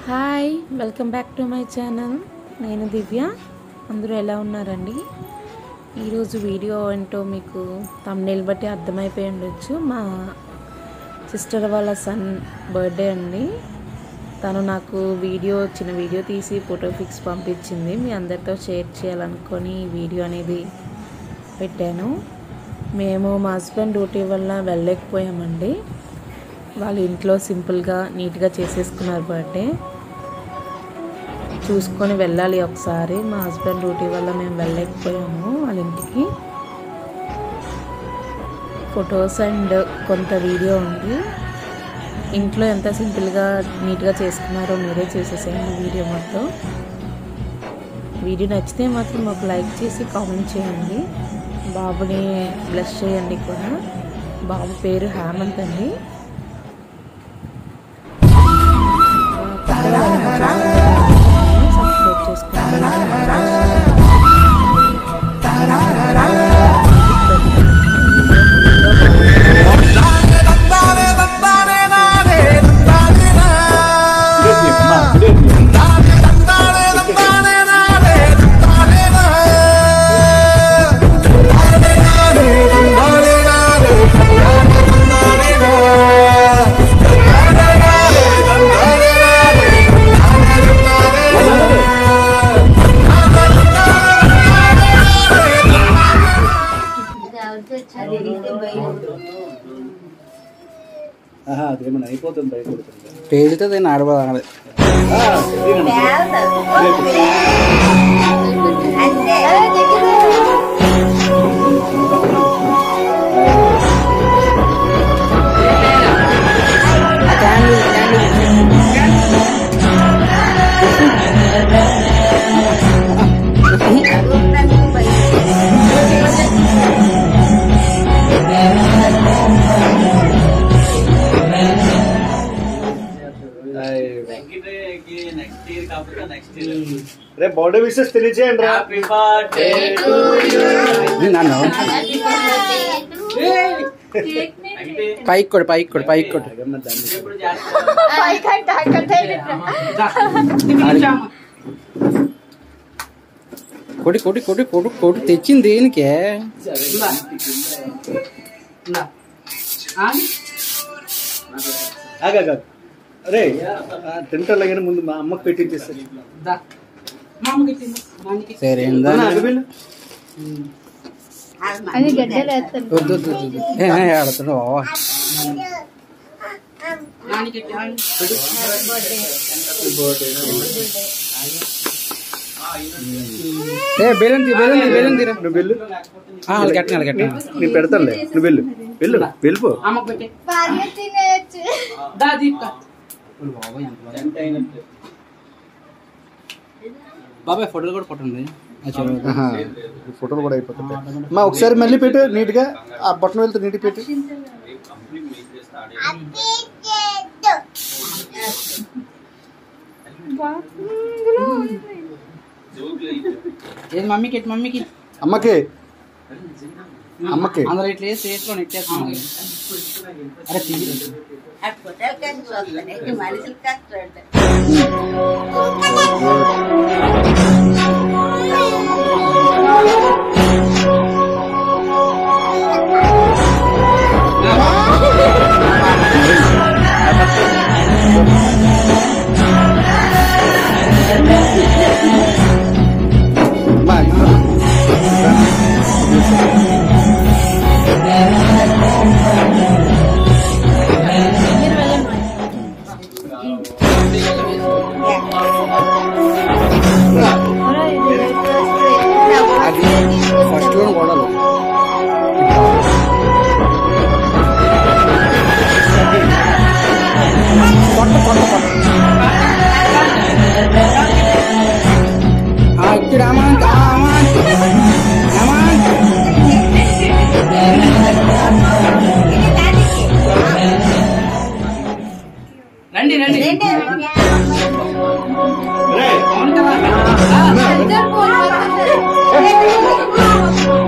Hi welcome back to my channel నేను దివ్య అందరూ ఎలా ఉన్నారండి ఈరోజు వీడియో ఏంటో మీకు తమ్నేల్ బట్టి అర్థమైపోయి ఉండొచ్చు మా సిస్టర్ వాళ్ళ సన్ బర్త్డే అండి తను నాకు వీడియో చిన్న వీడియో తీసి ఫోటో పిక్స్ పంపించింది మీ అందరితో షేర్ చేయాలనుకొని ఈ వీడియో అనేది పెట్టాను మేము మా హస్బెండ్ డ్యూటీ వల్ల వెళ్ళలేకపోయామండి వాళ్ళ ఇంట్లో సింపుల్గా నీట్గా చేసేసుకున్నారు బర్త్డే చూసుకొని వెళ్ళాలి ఒకసారి మా హస్బెండ్ డ్యూటీ వల్ల మేము వెళ్ళలేకపోయాము వాళ్ళ ఇంటికి ఫొటోస్ అండ్ కొంత వీడియో ఉంది ఇంట్లో ఎంత సింపుల్గా నీట్గా చేసుకున్నారో మీరే చేసేసేయండి వీడియో మొత్తం వీడియో నచ్చితే మాత్రం మాకు లైక్ చేసి కామెంట్ చేయండి బాబుని బ్లెస్ చేయండి కూడా బాబు పేరు హేమంత్ అండి సబ్స్క్రైబ్ చేసుకోండి ఆహా, అదేమన్నా అయిపోతుంది భయపడుతుంది పేలుతుంది ఆడబడ రేపు బర్త్డే విషెస్ తెలియజేయండి రా నన్ను పైకి కొడు పైకి కొడు పైకి కొడు జగన్న దాన్ని కొడి కొడి కొడి కొడు కొడు తెచ్చింది దేనికే ఆగా అరే తింటారు కానీ ముందు మా అమ్మకి పెట్టించేస్తారు సరే ఇందా అది గడ్డలు వేస్తాను వద్దు వద్దు వద్దు. ఏ, ఏ, ఆడుతున్నావు బావా ఏ బెలూన్ తీ బెలూన్ తీ బెలూన్ తీరా నువ్వు వెళ్ళు ఆ, వాళ్ళు కట్టిన వాళ్ళు కట్టిన నేను పెడతానులే నువ్వు వెళ్ళు వెళ్ళు వెళ్ళిపో బాగా తినేయచ్చు బాబాయ్ ఫోటోలు కూడా కొట్టండి ఆ, చూడు. ఆహా, ఈ ఫోటోలు కూడా అయిపోతుంటాయి మా ఒకసారి మళ్ళీ పెట్టు నీట్ గా ఆ బట్టన్ వెళ్తే నీట్ పెట్టు ఏది మమ్మీకి ఎటు మమ్మీకి అమ్మకి అమ్మకి అందులో ఇట్లా వేసి వేసుకొని ఎట్టేస్తున్నాను అరే తీయి మనుషులు కష్టం మా అది ఫస్ట్ లో కొడాలి కొట్ట కొట్ట కొట్ట ఆ, ఇక్కడ అమాంత్ ఆ, అమాంత్ అమాంత్ రండి రండి అవును కదా ఆ, ఇద్దరు ఫోన్